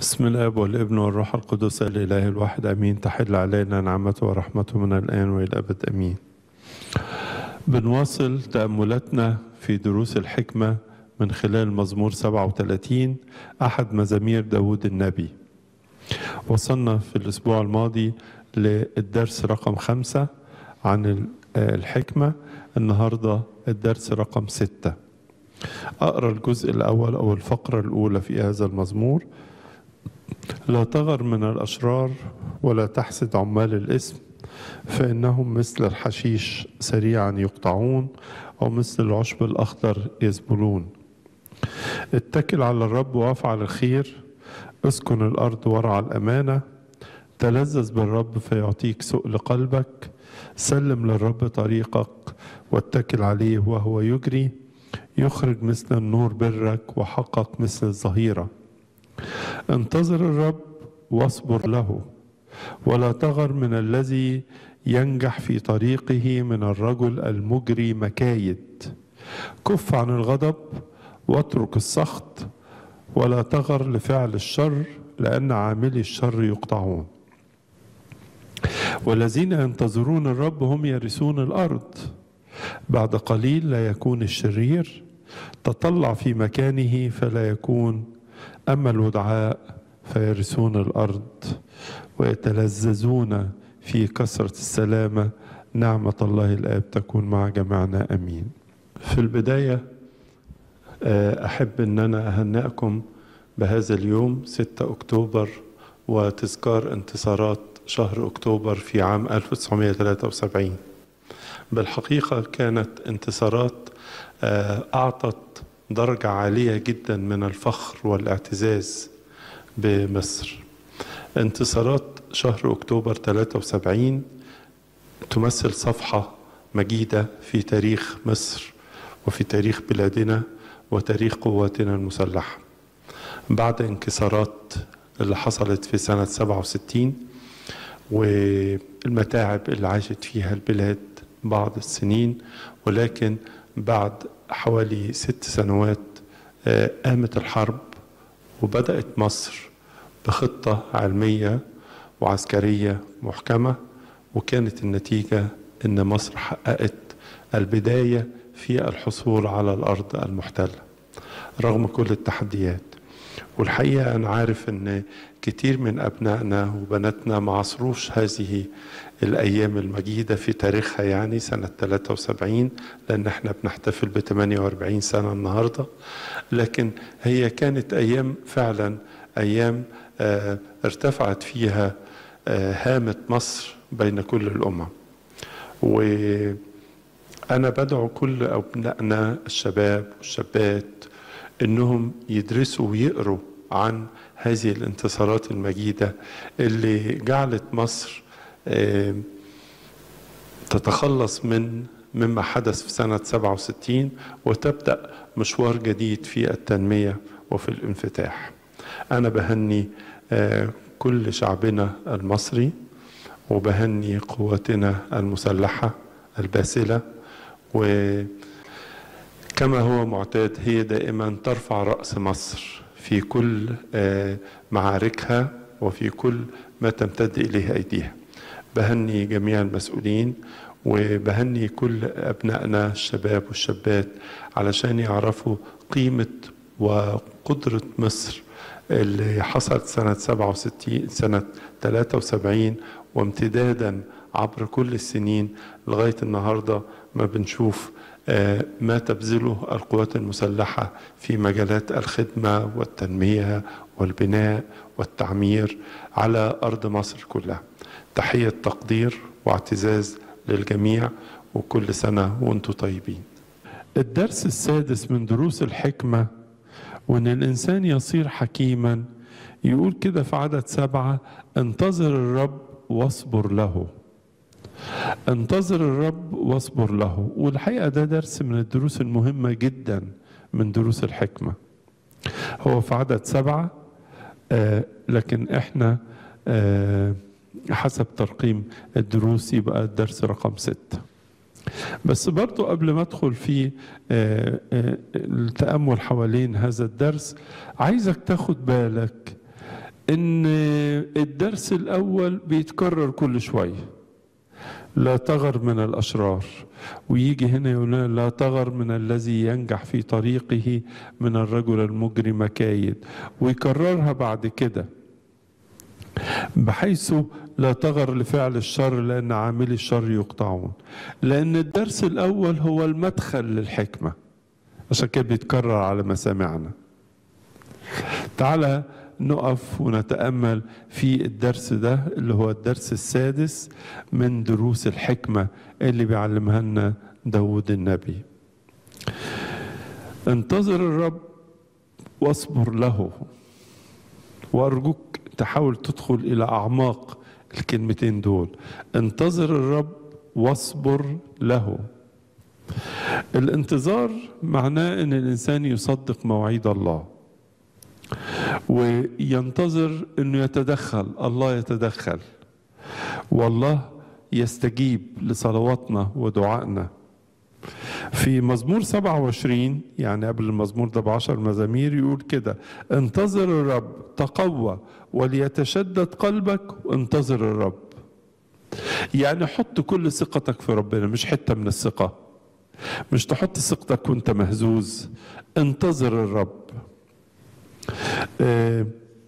بسم الاب والابن والروح القدس الاله الواحد امين تحل علينا نعمته ورحمته من الان والى الابد امين. بنواصل تاملاتنا في دروس الحكمه من خلال مزمور 37 احد مزامير داود النبي. وصلنا في الاسبوع الماضي للدرس رقم خمسة عن الحكمة النهاردة الدرس رقم ستة أقرأ الجزء الأول أو الفقرة الأولى في هذا المزمور لا تغر من الأشرار ولا تحسد عمال الإثم فإنهم مثل الحشيش سريعا يقطعون أو مثل العشب الأخضر يذبلون اتكل على الرب وافعل الخير اسكن الأرض وارعى الأمانة تلذذ بالرب فيعطيك سؤل قلبك سلم للرب طريقك واتكل عليه وهو يجري يخرج مثل النور برك وحقك مثل الظهيره انتظر الرب واصبر له ولا تغر من الذي ينجح في طريقه من الرجل المجري مكايد كف عن الغضب واترك السخط ولا تغر لفعل الشر لان عاملي الشر يقطعون والذين ينتظرون الرب هم يرثون الارض بعد قليل لا يكون الشرير تطلع في مكانه فلا يكون أما الودعاء فيرثون الأرض ويتلذذون في كثرة السلامة نعمة الله الآب تكون مع جميعنا أمين في البداية أحب أن أنا أهنئكم بهذا اليوم 6 أكتوبر وتذكار انتصارات شهر أكتوبر في عام 1973 بالحقيقة كانت انتصارات أعطت درجة عالية جدا من الفخر والاعتزاز بمصر انتصارات شهر أكتوبر 73 تمثل صفحة مجيدة في تاريخ مصر وفي تاريخ بلادنا وتاريخ قواتنا المسلحة بعد انكسارات اللي حصلت في سنة 67 والمتاعب اللي عاشت فيها البلاد بعض السنين ولكن بعد حوالي ست سنوات قامت الحرب وبدأت مصر بخطة علمية وعسكرية محكمة وكانت النتيجة أن مصر حققت البداية في الحصول على الأرض المحتلة رغم كل التحديات والحقيقة أنا عارف أن كتير من أبنائنا وبناتنا ما عصروش هذه الأيام المجيدة في تاريخها يعني سنة 73 لأن احنا بنحتفل ب 48 سنة النهاردة لكن هي كانت أيام فعلا أيام اه ارتفعت فيها اه هامة مصر بين كل الأمم وأنا بدعو كل أبنائنا الشباب والشابات انهم يدرسوا ويقروا عن هذه الانتصارات المجيده اللي جعلت مصر تتخلص من مما حدث في سنه 67 وتبدا مشوار جديد في التنميه وفي الانفتاح. انا بهني كل شعبنا المصري وبهني قواتنا المسلحه الباسله و كما هو معتاد هي دائما ترفع رأس مصر في كل معاركها وفي كل ما تمتد إليه أيديها بهني جميع المسؤولين وبهني كل أبنائنا الشباب والشابات علشان يعرفوا قيمة وقدرة مصر اللي حصلت سنة 67 سنة 73 وامتدادا عبر كل السنين لغاية النهاردة ما بنشوف ما تبذله القوات المسلحة في مجالات الخدمة والتنمية والبناء والتعمير على أرض مصر كلها تحية تقدير واعتزاز للجميع وكل سنة وانتم طيبين الدرس السادس من دروس الحكمة وان الانسان يصير حكيما يقول كده في عدد سبعة انتظر الرب واصبر له انتظر الرب واصبر له والحقيقة ده درس من الدروس المهمة جدا من دروس الحكمة هو في عدد سبعة آه لكن احنا آه حسب ترقيم الدروس يبقى الدرس رقم ستة بس برضو قبل ما ادخل في آه التأمل حوالين هذا الدرس عايزك تاخد بالك ان الدرس الاول بيتكرر كل شويه لا تغر من الاشرار ويجي هنا يقول لنا لا تغر من الذي ينجح في طريقه من الرجل المجرم كايد ويكررها بعد كده بحيث لا تغر لفعل الشر لان عاملي الشر يقطعون لان الدرس الاول هو المدخل للحكمه عشان كده بيتكرر على مسامعنا تعالى نقف ونتامل في الدرس ده اللي هو الدرس السادس من دروس الحكمه اللي بيعلمها لنا داود النبي انتظر الرب واصبر له وارجوك تحاول تدخل الى اعماق الكلمتين دول انتظر الرب واصبر له الانتظار معناه ان الانسان يصدق مواعيد الله وينتظر انه يتدخل الله يتدخل والله يستجيب لصلواتنا ودعائنا في مزمور 27 يعني قبل المزمور ده بعشر مزامير يقول كده انتظر الرب تقوى وليتشدد قلبك وانتظر الرب يعني حط كل ثقتك في ربنا مش حتة من الثقة مش تحط ثقتك وانت مهزوز انتظر الرب آه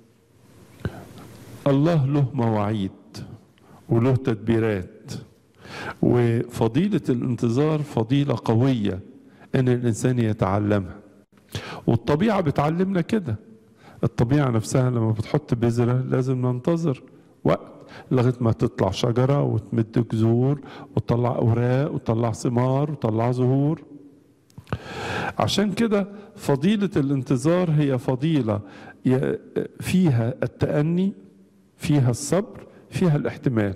الله له مواعيد وله تدبيرات وفضيلة الانتظار فضيلة قوية ان الانسان يتعلمها والطبيعة بتعلمنا كده الطبيعة نفسها لما بتحط بذرة لازم ننتظر وقت لغاية ما تطلع شجرة وتمد جذور وتطلع أوراق وتطلع ثمار وتطلع زهور عشان كده فضيلة الانتظار هي فضيلة فيها التأني فيها الصبر فيها الاحتمال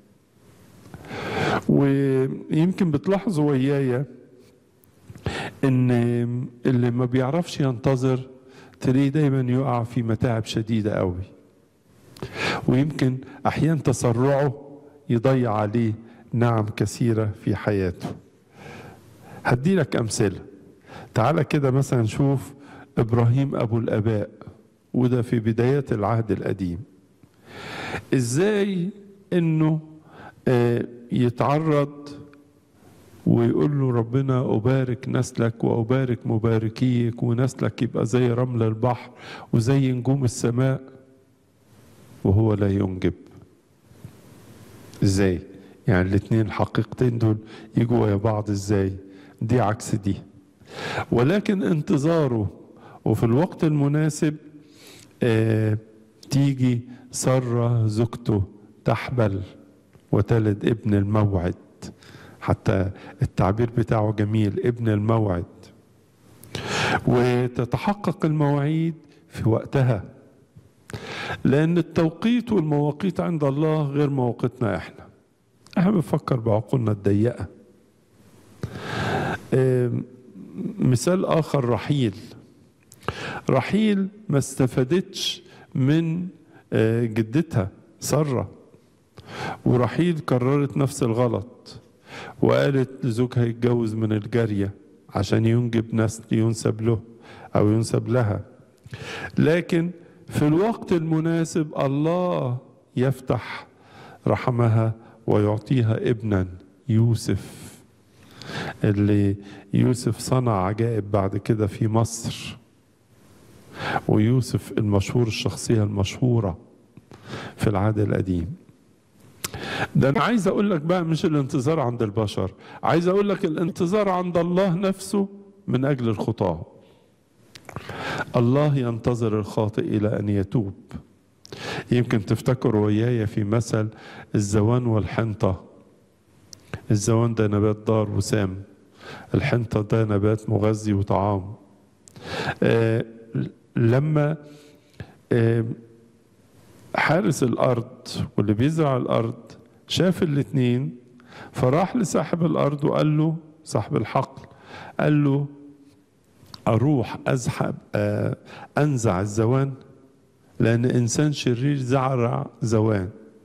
ويمكن بتلاحظوا ويايا ان اللي ما بيعرفش ينتظر تلاقيه دايما يقع في متاعب شديدة قوي ويمكن احيانا تسرعه يضيع عليه نعم كثيرة في حياته هدي لك امثلة تعالى كده مثلا نشوف ابراهيم ابو الاباء وده في بدايات العهد القديم ازاي انه يتعرض ويقول له ربنا أبارك نسلك وأبارك مباركيك ونسلك يبقى زي رمل البحر وزي نجوم السماء وهو لا ينجب ازاي يعني الاثنين الحقيقتين دول يجوا ويا بعض ازاي دي عكس دي ولكن انتظاره وفي الوقت المناسب آه تيجي سارة زوجته تحبل وتلد ابن الموعد حتى التعبير بتاعه جميل ابن الموعد وتتحقق المواعيد في وقتها لأن التوقيت والمواقيت عند الله غير مواقيتنا احنا احنا بنفكر بعقولنا الضيقة مثال آخر رحيل رحيل ما استفادتش من جدتها سرة ورحيل كررت نفس الغلط وقالت لزوجها يتجوز من الجارية عشان ينجب نسل ينسب له أو ينسب لها لكن في الوقت المناسب الله يفتح رحمها ويعطيها ابنا يوسف اللي يوسف صنع عجائب بعد كده في مصر ويوسف المشهور الشخصية المشهورة في العهد القديم ده انا عايز اقول لك بقى مش الانتظار عند البشر عايز اقول لك الانتظار عند الله نفسه من اجل الخطاه الله ينتظر الخاطئ الى ان يتوب يمكن تفتكروا وياي في مثل الزوان والحنطه الزوان ده نبات دار وسام الحنطه ده نبات مغذي وطعام آه لما آه حارس الارض واللي بيزرع الارض شاف الاتنين فراح لصاحب الارض وقال له صاحب الحقل قال له اروح اسحب آه انزع الزوان لان انسان شرير زرع زوان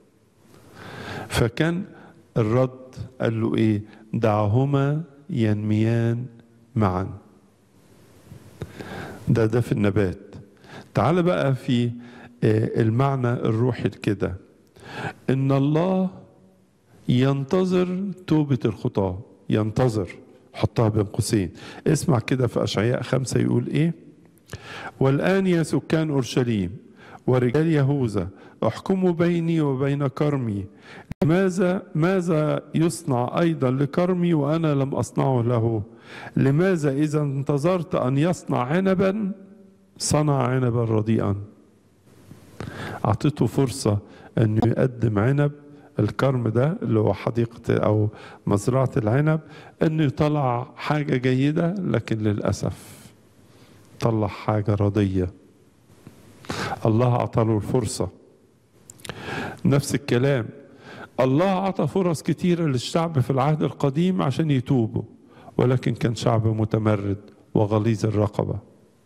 فكان الرد قال له ايه دعهما ينميان معا ده ده في النبات تعال بقى في المعنى الروحي كده ان الله ينتظر توبة الخطاة ينتظر حطها بين قوسين اسمع كده في أشعياء خمسة يقول ايه والآن يا سكان أورشليم ورجال يهوذا احكموا بيني وبين كرمي لماذا ماذا يصنع أيضا لكرمي وأنا لم أصنعه له لماذا إذا انتظرت أن يصنع عنبا صنع عنبا رديئا أعطيته فرصة أنه يقدم عنب الكرم ده اللي هو حديقة أو مزرعة العنب أنه يطلع حاجة جيدة لكن للأسف طلع حاجة رضية الله أعطاله الفرصة نفس الكلام الله أعطى فرص كتيرة للشعب في العهد القديم عشان يتوبوا ولكن كان شعب متمرد وغليظ الرقبة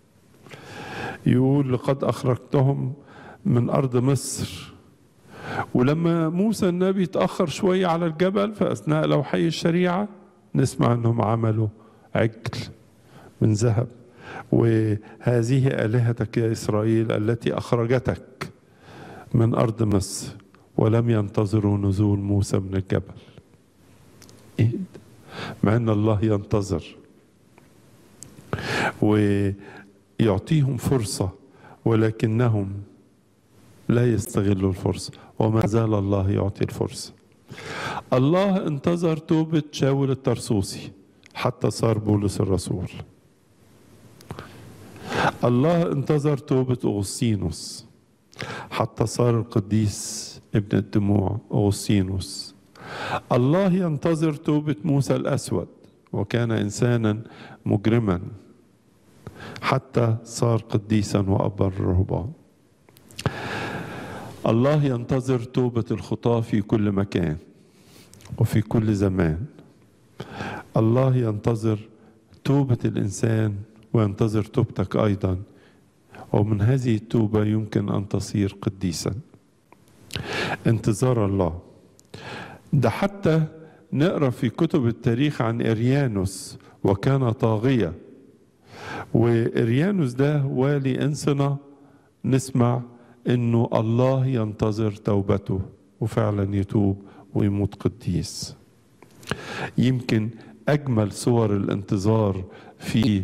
يقول لقد أخرجتهم من أرض مصر ولما موسى النبي تأخر شوية على الجبل في أثناء لوحي الشريعة نسمع أنهم عملوا عجل من ذهب وهذه آلهتك يا إسرائيل التي أخرجتك من أرض مصر ولم ينتظروا نزول موسى من الجبل إيه مع أن الله ينتظر ويعطيهم فرصة ولكنهم لا يستغلوا الفرصة وما زال الله يعطي الفرصة الله انتظر توبة شاول الترسوسي حتى صار بولس الرسول الله انتظر توبة أغسطينوس حتى صار القديس ابن الدموع أغسطينوس الله ينتظر توبة موسى الأسود وكان إنسانا مجرما حتى صار قديسا وأبا الرهبان الله ينتظر توبة الخطاة في كل مكان وفي كل زمان الله ينتظر توبة الإنسان وينتظر توبتك أيضا ومن هذه التوبة يمكن أن تصير قديسا انتظار الله ده حتى نقرا في كتب التاريخ عن إريانوس وكان طاغية وإريانوس ده والي أنصنة نسمع انه الله ينتظر توبته وفعلا يتوب ويموت قديس يمكن اجمل صور الانتظار في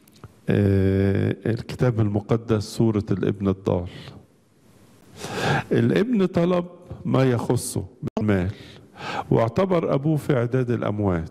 الكتاب المقدس سوره الابن الضال الابن طلب ما يخصه بالمال واعتبر ابوه في اعداد الاموات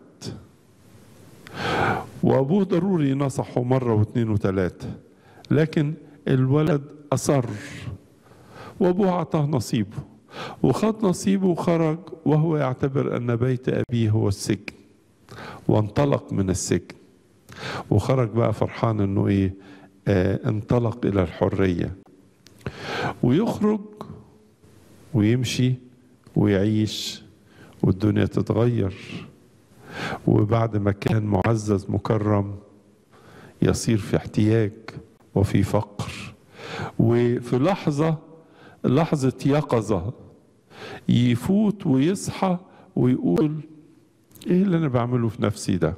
وابوه ضروري نصحه مره واثنين وثلاثه لكن الولد اصر وابوه اعطاه نصيبه وخد نصيبه وخرج وهو يعتبر ان بيت ابيه هو السجن وانطلق من السجن وخرج بقى فرحان انه ايه آه انطلق الى الحريه ويخرج ويمشي ويعيش والدنيا تتغير وبعد ما كان معزز مكرم يصير في احتياج وفي فقر وفي لحظه لحظة يقظة يفوت ويصحى ويقول ايه اللي انا بعمله في نفسي ده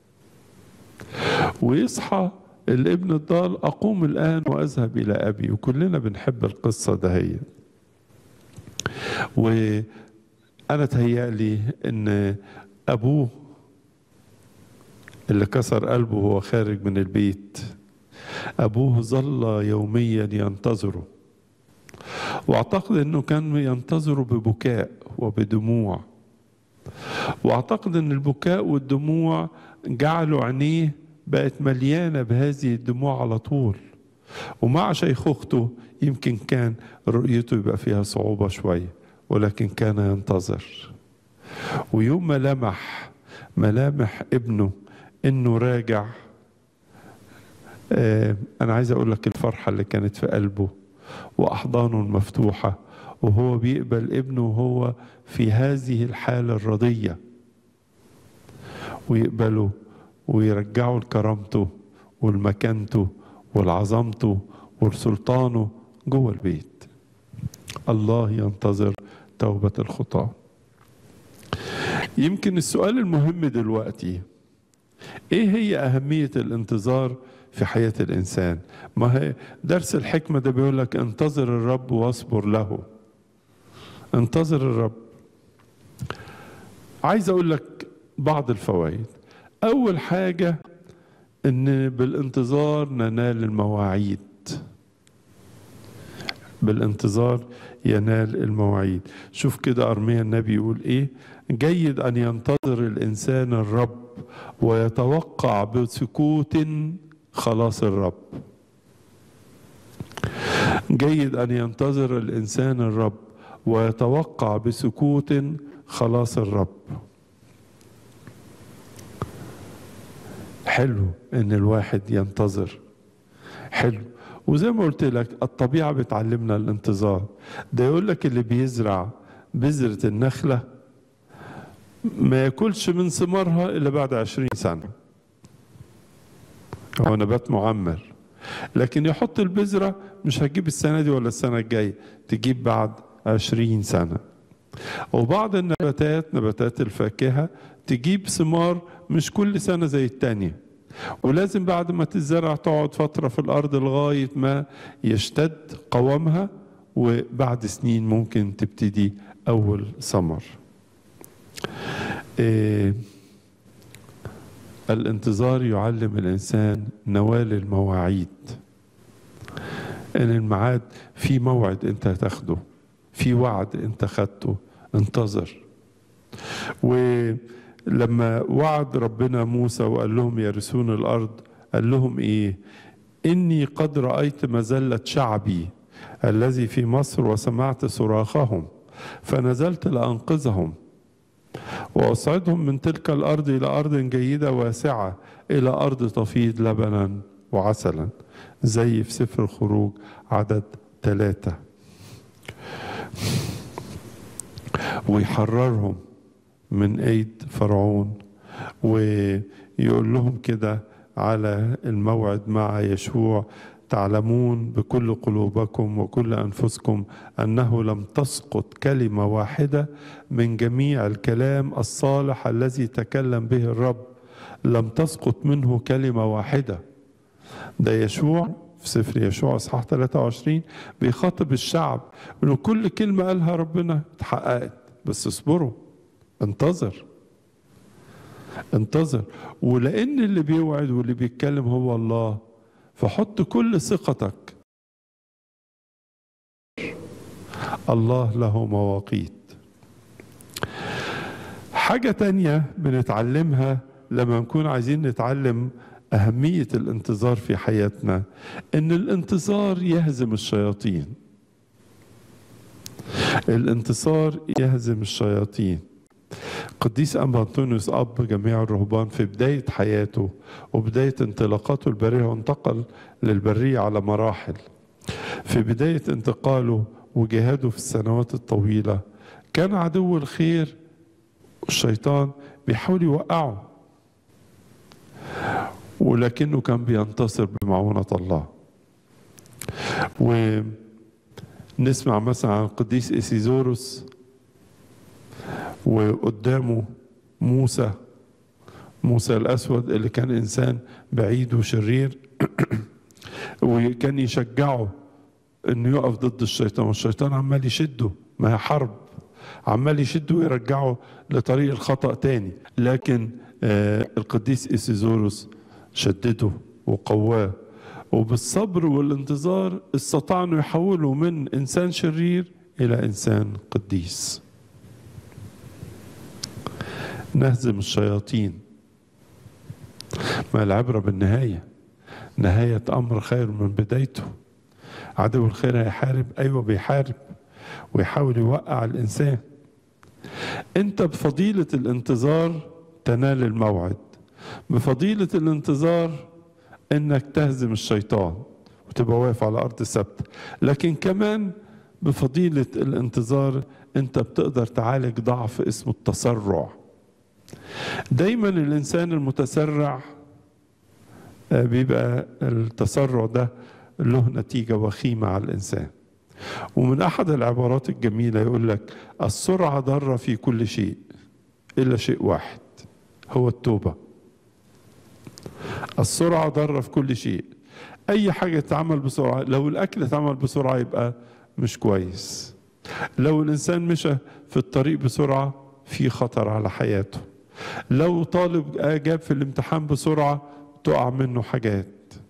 ويصحى الابن الضال اقوم الان واذهب الى ابي وكلنا بنحب القصة دهيت وانا تهيألي ان ابوه اللي كسر قلبه وهو خارج من البيت ابوه ظل يوميا ينتظره واعتقد انه كان ينتظره ببكاء وبدموع واعتقد ان البكاء والدموع جعلوا عينيه بقت مليانه بهذه الدموع على طول ومع شيخوخته يمكن كان رؤيته يبقى فيها صعوبه شويه ولكن كان ينتظر ويوم ما لمح ملامح ابنه انه راجع آه انا عايز اقول لك الفرحه اللي كانت في قلبه واحضانه المفتوحه وهو بيقبل ابنه وهو في هذه الحاله الرضيه ويقبله ويرجعه لكرامته ولمكانته ولعظمته ولسلطانه جوه البيت الله ينتظر توبه الخطاه يمكن السؤال المهم دلوقتي ايه هي اهميه الانتظار في حياة الإنسان ما هي درس الحكمة ده بيقول لك انتظر الرب واصبر له انتظر الرب عايز أقول لك بعض الفوائد أول حاجة إن بالانتظار ننال المواعيد بالانتظار ينال المواعيد شوف كده أرميا النبي يقول إيه جيد أن ينتظر الإنسان الرب ويتوقع بسكوت خلاص الرب جيد أن ينتظر الإنسان الرب ويتوقع بسكوت خلاص الرب حلو ان الواحد ينتظر حلو وزي ما قلت لك الطبيعة بتعلمنا الانتظار ده يقول لك اللي بيزرع بذرة النخلة ما ياكلش من ثمارها إلا بعد عشرين سنة هو نبات معمر لكن يحط البذرة مش هتجيب السنة دي ولا السنة الجاية تجيب بعد عشرين سنة وبعض النباتات نباتات الفاكهة تجيب ثمار مش كل سنة زي التانية ولازم بعد ما تزرع تقعد فترة في الأرض لغاية ما يشتد قوامها وبعد سنين ممكن تبتدي أول ثمر إيه الانتظار يعلم الإنسان نوال المواعيد إن الميعاد في موعد أنت هتاخده في وعد أنت خدته انتظر ولما وعد ربنا موسى وقال لهم يرثون الأرض قال لهم إيه إني قد رأيت مزلة شعبي الذي في مصر وسمعت صراخهم فنزلت لأنقذهم وأصعدهم من تلك الأرض إلى أرض جيدة واسعة إلى أرض تفيض لبنا وعسلا زي في سفر الخروج عدد ثلاثة ويحررهم من ايد فرعون ويقول لهم كده على الموعد مع يشوع تعلمون بكل قلوبكم وكل انفسكم انه لم تسقط كلمه واحده من جميع الكلام الصالح الذي تكلم به الرب لم تسقط منه كلمه واحده ده يشوع في سفر يشوع اصحاح 23 بيخاطب الشعب انه كل كلمه قالها ربنا اتحققت بس اصبروا انتظر انتظر ولان اللي بيوعد واللي بيتكلم هو الله فحط كل ثقتك الله له مواقيت حاجة تانية بنتعلمها لما نكون عايزين نتعلم أهمية الانتظار في حياتنا إن الانتظار يهزم الشياطين الانتصار يهزم الشياطين قديس أنبا أنطونيوس أب جميع الرهبان في بداية حياته وبداية انطلاقاته البرية وانتقل للبرية على مراحل في بداية انتقاله وجهاده في السنوات الطويلة كان عدو الخير الشيطان بيحاول يوقعه ولكنه كان بينتصر بمعونة الله ونسمع مثلا عن القديس إسيزوروس وقدامه موسى موسى الأسود اللي كان إنسان بعيد وشرير وكان يشجعه انه يقف ضد الشيطان والشيطان عمال يشده ما هي حرب عمال يشده ويرجعه لطريق الخطأ تاني لكن آه القديس إسيزوروس شدده وقواه وبالصبر والانتظار استطاع انه يحوله من انسان شرير الى انسان قديس نهزم الشياطين ما العبرة بالنهاية نهاية أمر خير من بدايته عدو الخير هيحارب أيوة بيحارب ويحاول يوقع الإنسان أنت بفضيلة الانتظار تنال الموعد بفضيلة الانتظار انك تهزم الشيطان وتبقى واقف على ارض ثابته لكن كمان بفضيله الانتظار انت بتقدر تعالج ضعف اسمه التسرع دايما الانسان المتسرع بيبقى التسرع ده له نتيجه وخيمه على الانسان ومن احد العبارات الجميله يقول لك السرعه ضاره في كل شيء الا شيء واحد هو التوبه السرعة ضارة في كل شيء أي حاجة تتعمل بسرعة لو الأكل اتعمل بسرعة يبقى مش كويس لو الإنسان مشى في الطريق بسرعة في خطر على حياته لو طالب جاب في الامتحان بسرعة تقع منه حاجات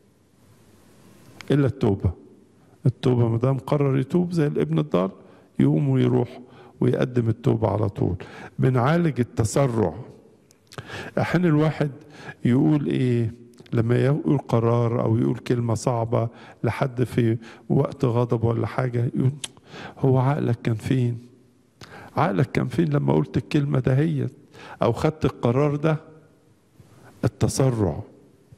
إلا التوبة التوبة ما دام قرر يتوب زي الابن الضال يقوم ويروح ويقدم التوبة على طول بنعالج التسرع أحيانا الواحد يقول إيه لما يقول قرار أو يقول كلمة صعبة لحد في وقت غضب ولا حاجة يقول هو عقلك كان فين عقلك كان فين لما قلت الكلمة دهيت أو خدت القرار ده التسرع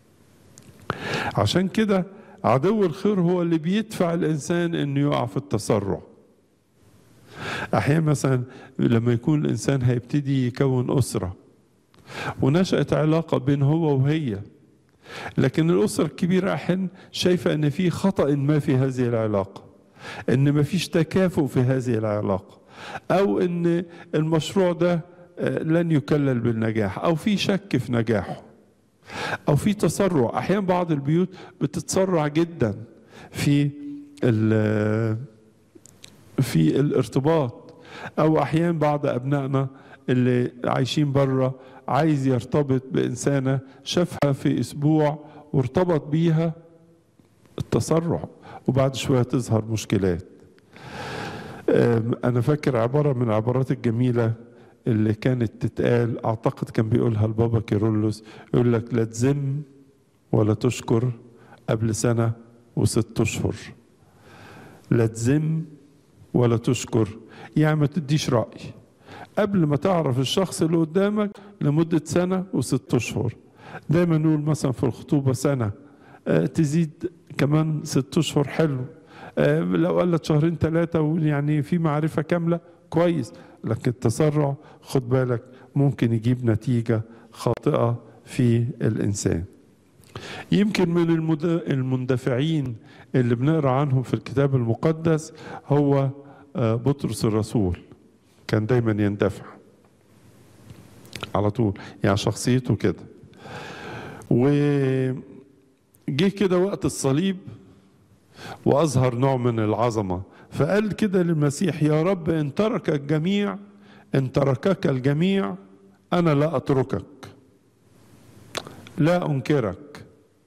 عشان كده عدو الخير هو اللي بيدفع الإنسان إنه يقع في التسرع أحيانا مثلا لما يكون الإنسان هيبتدي يكون أسرة ونشأت علاقة بين هو وهي لكن الأسرة الكبيرة أحيانا شايفة أن في خطأ ما في هذه العلاقة أن ما فيش تكافؤ في هذه العلاقة أو أن المشروع ده لن يكلل بالنجاح أو في شك في نجاحه أو في تسرع أحيانا بعض البيوت بتتسرع جدا في في الارتباط أو أحيانا بعض أبنائنا اللي عايشين بره عايز يرتبط بإنسانة شافها في أسبوع وارتبط بيها التسرع وبعد شوية تظهر مشكلات أنا فاكر عبارة من العبارات الجميلة اللي كانت تتقال أعتقد كان بيقولها البابا كيرلس يقول لك لا تذم ولا تشكر قبل سنة وست أشهر لا تذم ولا تشكر يعني ما تديش رأي قبل ما تعرف الشخص اللي قدامك لمدة سنة وست أشهر دايما نقول مثلا في الخطوبة سنة آه تزيد كمان ست أشهر حلو آه لو قلت شهرين ثلاثة يعني في معرفة كاملة كويس لكن التسرع خد بالك ممكن يجيب نتيجة خاطئة في الإنسان يمكن من المندفعين اللي بنقرا عنهم في الكتاب المقدس هو آه بطرس الرسول كان دايما يندفع على طول يعني شخصيته كده وجه كده وقت الصليب واظهر نوع من العظمه فقال كده للمسيح يا رب ان ترك الجميع ان تركك الجميع انا لا اتركك لا انكرك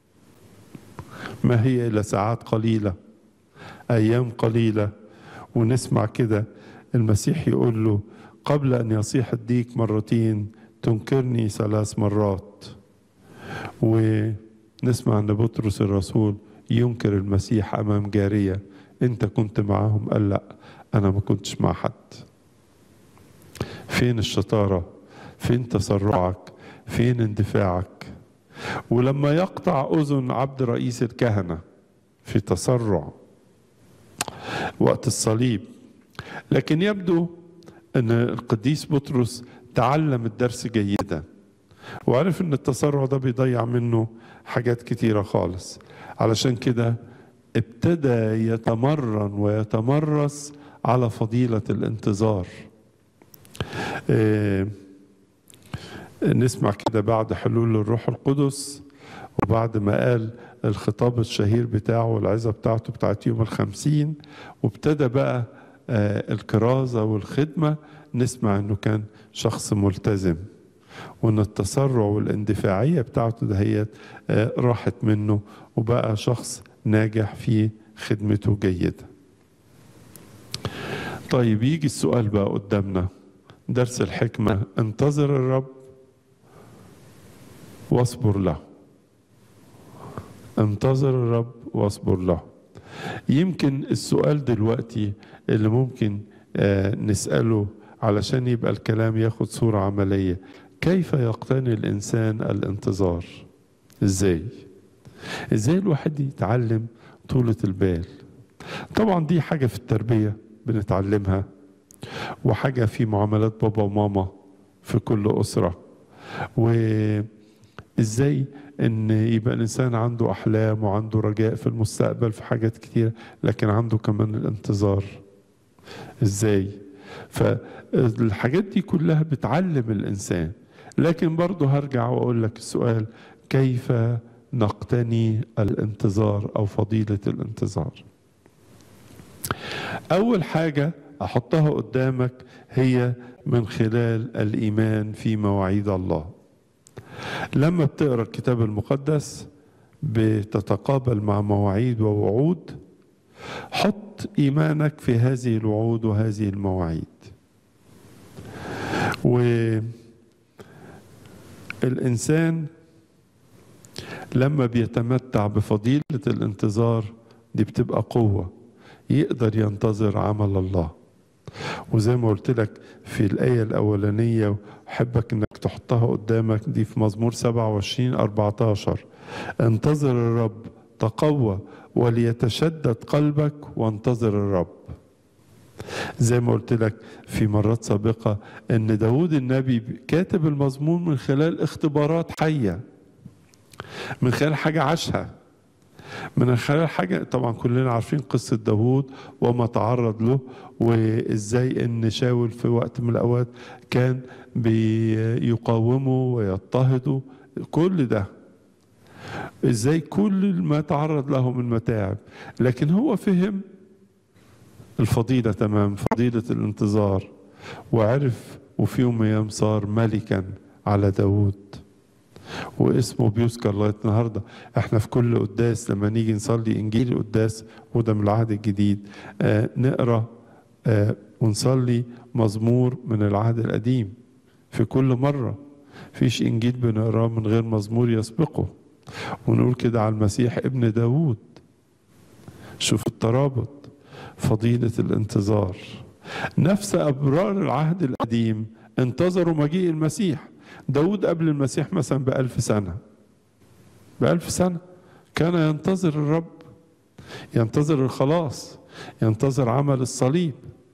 ما هي الا ساعات قليله ايام قليله ونسمع كده المسيح يقول له قبل ان يصيح الديك مرتين تنكرني ثلاث مرات ونسمع ان بطرس الرسول ينكر المسيح امام جاريه انت كنت معاهم قال لا انا ما كنتش مع حد فين الشطاره فين تسرعك فين اندفاعك ولما يقطع اذن عبد رئيس الكهنه في تسرع وقت الصليب لكن يبدو ان القديس بطرس تعلم الدرس جيدا وعرف ان التسرع ده بيضيع منه حاجات كتيره خالص علشان كده ابتدى يتمرن ويتمرس على فضيله الانتظار إيه نسمع كده بعد حلول الروح القدس وبعد ما قال الخطاب الشهير بتاعه والعظة بتاعته بتاعت يوم الخمسين وابتدى بقى آه الكرازة والخدمة نسمع انه كان شخص ملتزم وان التسرع والاندفاعية بتاعته دهيت آه راحت منه وبقى شخص ناجح في خدمته جيدة طيب يجي السؤال بقى قدامنا درس الحكمة انتظر الرب واصبر له انتظر الرب واصبر له يمكن السؤال دلوقتي اللي ممكن آه نسأله علشان يبقى الكلام ياخد صورة عملية كيف يقتني الإنسان الانتظار ازاي ازاي الواحد يتعلم طولة البال طبعا دي حاجة في التربية بنتعلمها وحاجة في معاملات بابا وماما في كل أسرة وإزاي ان يبقى الانسان عنده احلام وعنده رجاء في المستقبل في حاجات كتير لكن عنده كمان الانتظار ازاي فالحاجات دي كلها بتعلم الانسان لكن برضه هرجع واقول لك السؤال كيف نقتني الانتظار او فضيله الانتظار اول حاجه احطها قدامك هي من خلال الايمان في مواعيد الله لما بتقرا الكتاب المقدس بتتقابل مع مواعيد ووعود حط ايمانك في هذه الوعود وهذه المواعيد والإنسان لما بيتمتع بفضيلة الانتظار دي بتبقى قوة يقدر ينتظر عمل الله وزي ما قلت لك في الآية الأولانية أحبك إنك تحطها قدامك دي في مزمور 27 14 انتظر الرب تقوى وليتشدد قلبك وانتظر الرب زي ما قلت لك في مرات سابقة ان داود النبي كاتب المزمور من خلال اختبارات حية من خلال حاجة عاشها من خلال حاجة طبعا كلنا عارفين قصة داود وما تعرض له وازاي ان شاول في وقت من الاوقات كان بيقاومه ويضطهده كل ده ازاي كل ما تعرض له من متاعب لكن هو فهم الفضيلة تمام فضيلة الانتظار وعرف وفي يوم من الأيام صار ملكا على داود واسمه بيذكر لغاية النهاردة احنا في كل قداس لما نيجي نصلي انجيل القداس وده من العهد الجديد آه نقرا آه ونصلي مزمور من العهد القديم في كل مرة فيش انجيل بنقراه من غير مزمور يسبقه ونقول كده على المسيح ابن داود شوف الترابط فضيلة الانتظار نفس أبرار العهد القديم انتظروا مجيء المسيح داود قبل المسيح مثلا بألف سنة بألف سنة كان ينتظر الرب ينتظر الخلاص ينتظر عمل الصليب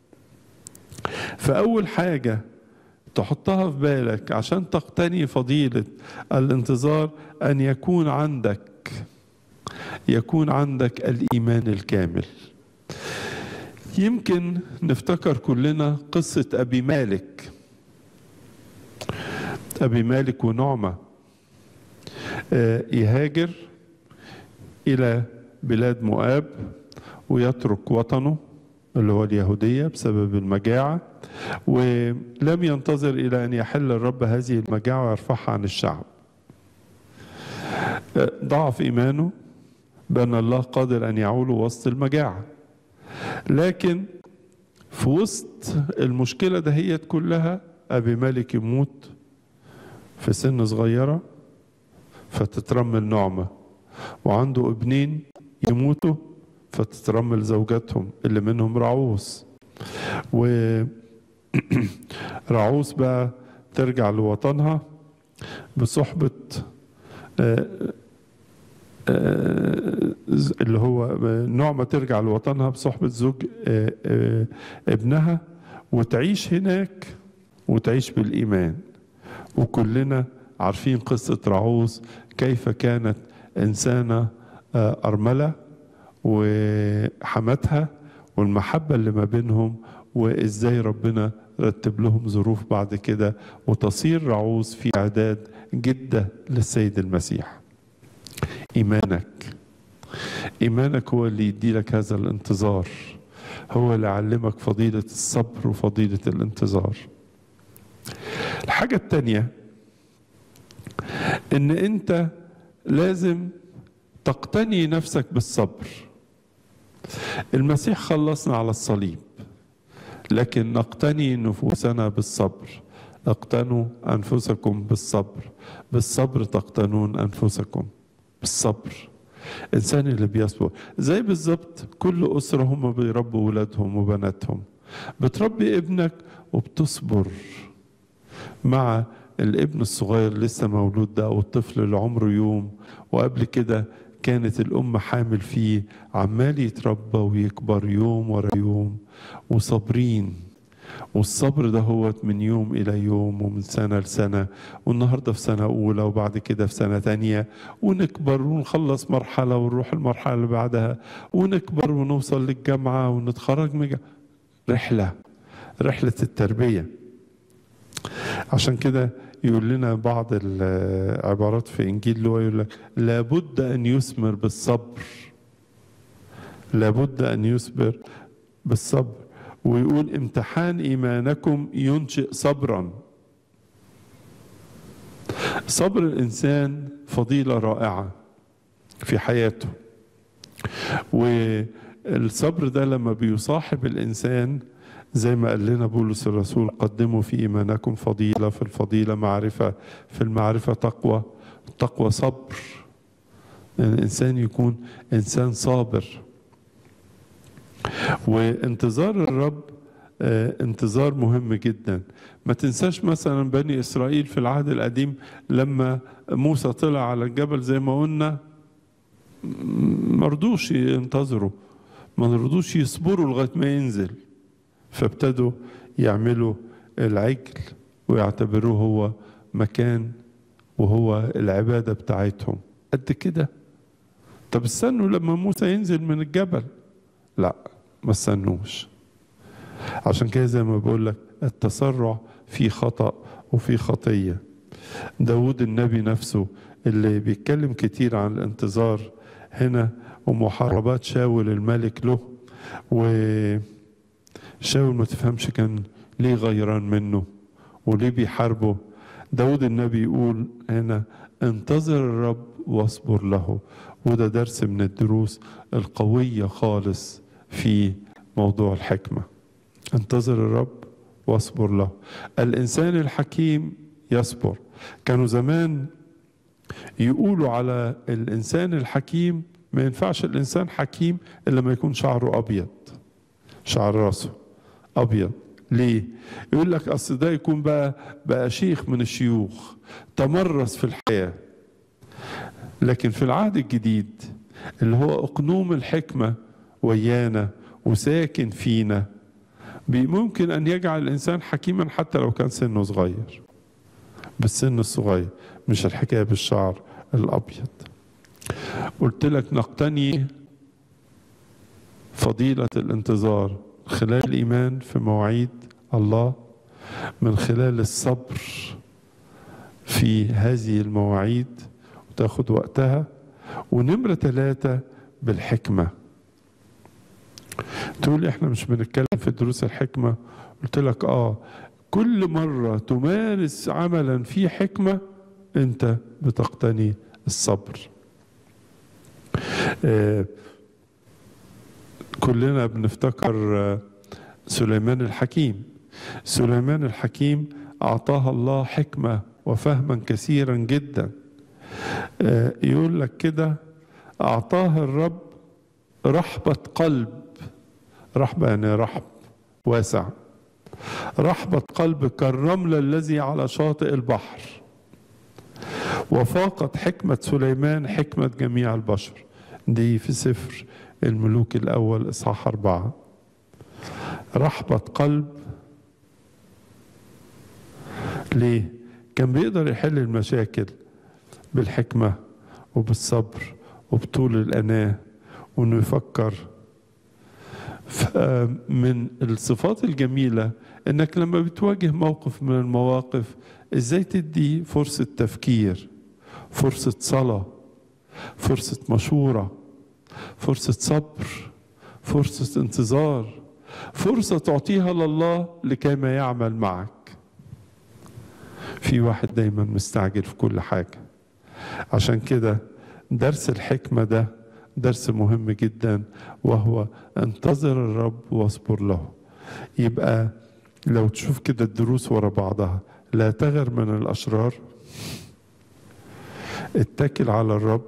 فأول حاجة تحطها في بالك عشان تقتني فضيلة الانتظار أن يكون عندك يكون عندك الإيمان الكامل يمكن نفتكر كلنا قصة أبي مالك أبي مالك ونعمة يهاجر إلى بلاد مؤاب ويترك وطنه اللي هو اليهودية بسبب المجاعة ولم ينتظر إلى أن يحل الرب هذه المجاعة ويرفعها عن الشعب ضعف إيمانه بأن الله قادر أن يعوله وسط المجاعة لكن في وسط المشكلة دهيت كلها أبي مالك يموت في سن صغيرة فتترمل نعمة وعنده ابنين يموتوا فتترمل زوجاتهم اللي منهم رعوس و رعوس بقى ترجع لوطنها بصحبة اللي هو نعمة ترجع لوطنها بصحبة زوج ابنها وتعيش هناك وتعيش بالإيمان وكلنا عارفين قصة رعوز كيف كانت إنسانة أرملة وحمتها والمحبة اللي ما بينهم وإزاي ربنا رتب لهم ظروف بعد كده وتصير رعوز في إعداد جدة للسيد المسيح إيمانك إيمانك هو اللي يدي لك هذا الانتظار هو اللي يعلمك فضيلة الصبر وفضيلة الانتظار الحاجة التانية إن أنت لازم تقتني نفسك بالصبر المسيح خلصنا على الصليب لكن نقتني نفوسنا بالصبر اقتنوا أنفسكم بالصبر بالصبر تقتنون أنفسكم بالصبر الإنسان اللي بيصبر زي بالظبط كل أسرة هم بيربوا ولادهم وبناتهم بتربي ابنك وبتصبر مع الابن الصغير لسه مولود ده أو الطفل اللي عمره يوم وقبل كده كانت الأم حامل فيه عمال يتربى ويكبر يوم ورا يوم وصابرين والصبر ده هو من يوم إلى يوم ومن سنة لسنة والنهاردة في سنة أولى وبعد كده في سنة تانية ونكبر ونخلص مرحلة ونروح المرحلة اللي بعدها ونكبر ونوصل للجامعة ونتخرج من رحلة رحلة التربية عشان كده يقول لنا بعض العبارات في انجيل لوقا يقول لك لابد ان يثمر بالصبر لابد ان يثمر بالصبر ويقول امتحان ايمانكم ينشئ صبرا صبر الانسان فضيله رائعه في حياته والصبر ده لما بيصاحب الانسان زي ما قال لنا بولس الرسول قدموا في ايمانكم فضيله في الفضيله معرفه في المعرفه تقوى التقوى صبر الانسان يكون انسان صابر وانتظار الرب آه، انتظار مهم جدا ما تنساش مثلا بني اسرائيل في العهد القديم لما موسى طلع على الجبل زي ما قلنا ما رضوش ينتظروا ما رضوش يصبروا لغايه ما ينزل فابتدوا يعملوا العجل ويعتبروه هو مكان وهو العباده بتاعتهم قد كده طب استنوا لما موسى ينزل من الجبل لا ما استنوش عشان كده زي ما بقول لك التسرع في خطأ وفي خطية داود النبي نفسه اللي بيتكلم كتير عن الانتظار هنا ومحاربات شاول الملك له وشاول ما تفهمش كان ليه غيران منه وليه بيحاربه داود النبي يقول هنا انتظر الرب واصبر له وده درس من الدروس القوية خالص في موضوع الحكمة انتظر الرب واصبر له الإنسان الحكيم يصبر كانوا زمان يقولوا على الإنسان الحكيم ما ينفعش الإنسان حكيم إلا ما يكون شعره أبيض شعر راسه أبيض ليه؟ يقول لك أصل ده يكون بقى بقى شيخ من الشيوخ تمرس في الحياة لكن في العهد الجديد اللي هو أقنوم الحكمة ويانا وساكن فينا ممكن أن يجعل الإنسان حكيما حتى لو كان سنه صغير بالسن الصغير مش الحكاية بالشعر الأبيض قلت لك نقتني فضيلة الانتظار خلال الإيمان في مواعيد الله من خلال الصبر في هذه المواعيد وتاخد وقتها ونمرة ثلاثة بالحكمة تقول احنا مش بنتكلم في دروس الحكمة قلت لك اه كل مرة تمارس عملا فيه حكمة انت بتقتني الصبر آه كلنا بنفتكر آه سليمان الحكيم سليمان الحكيم أعطاها الله حكمة وفهما كثيرا جدا آه يقول لك كده أعطاه الرب رحبة قلب رحبة يعني رحب واسع رحبة قلب كالرمل الذي على شاطئ البحر وفاقت حكمة سليمان حكمة جميع البشر دي في سفر الملوك الأول إصحاح أربعة رحبة قلب ليه؟ كان بيقدر يحل المشاكل بالحكمة وبالصبر وبطول الأناة وإنه يفكر من الصفات الجميلة انك لما بتواجه موقف من المواقف ازاي تدي فرصة تفكير فرصة صلاة فرصة مشورة فرصة صبر فرصة انتظار فرصة تعطيها لله لكي ما يعمل معك في واحد دايما مستعجل في كل حاجة عشان كده درس الحكمة ده درس مهم جدا وهو انتظر الرب واصبر له يبقى لو تشوف كده الدروس ورا بعضها لا تغر من الأشرار اتكل على الرب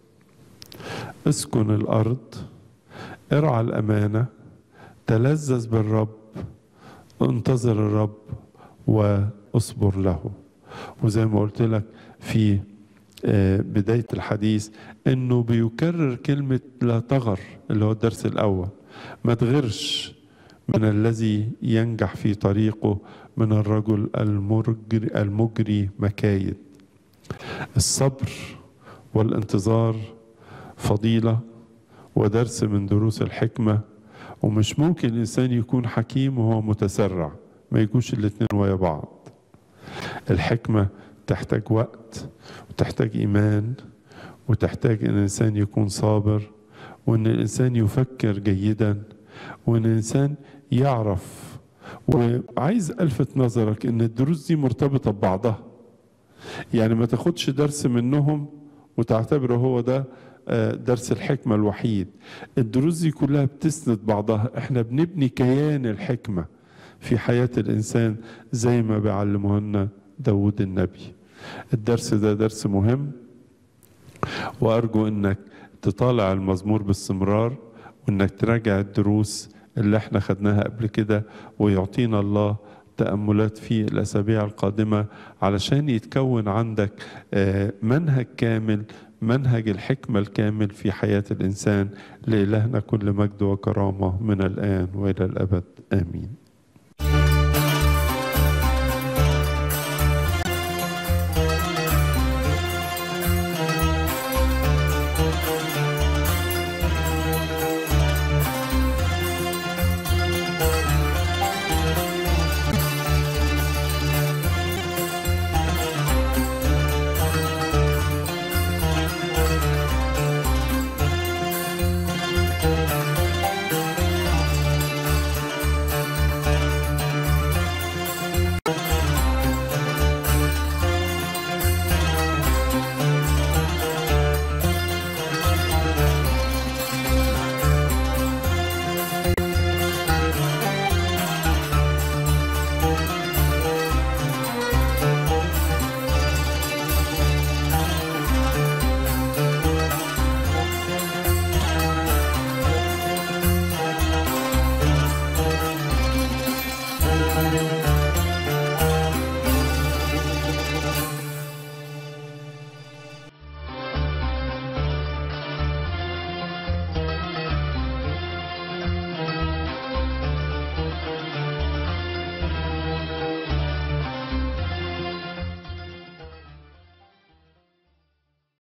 اسكن الأرض ارعى الأمانة تلذذ بالرب انتظر الرب واصبر له وزي ما قلت لك في بداية الحديث انه بيكرر كلمة لا تغر اللي هو الدرس الاول ما تغرش من الذي ينجح في طريقه من الرجل المجري, المجري مكايد الصبر والانتظار فضيلة ودرس من دروس الحكمة ومش ممكن الإنسان يكون حكيم وهو متسرع ما يكونش الاتنين ويا بعض الحكمة تحتاج وقت وتحتاج إيمان وتحتاج أن الإنسان يكون صابر وأن الإنسان يفكر جيدا وأن الإنسان يعرف وعايز ألفت نظرك أن الدروس دي مرتبطة ببعضها يعني ما تاخدش درس منهم وتعتبره هو ده درس الحكمة الوحيد الدروس دي كلها بتسند بعضها احنا بنبني كيان الحكمة في حياة الإنسان زي ما بيعلمه لنا داود النبي الدرس ده درس مهم وأرجو أنك تطالع المزمور باستمرار وأنك تراجع الدروس اللي احنا خدناها قبل كده ويعطينا الله تأملات في الأسابيع القادمة علشان يتكون عندك منهج كامل منهج الحكمة الكامل في حياة الإنسان لإلهنا كل مجد وكرامة من الآن وإلى الأبد آمين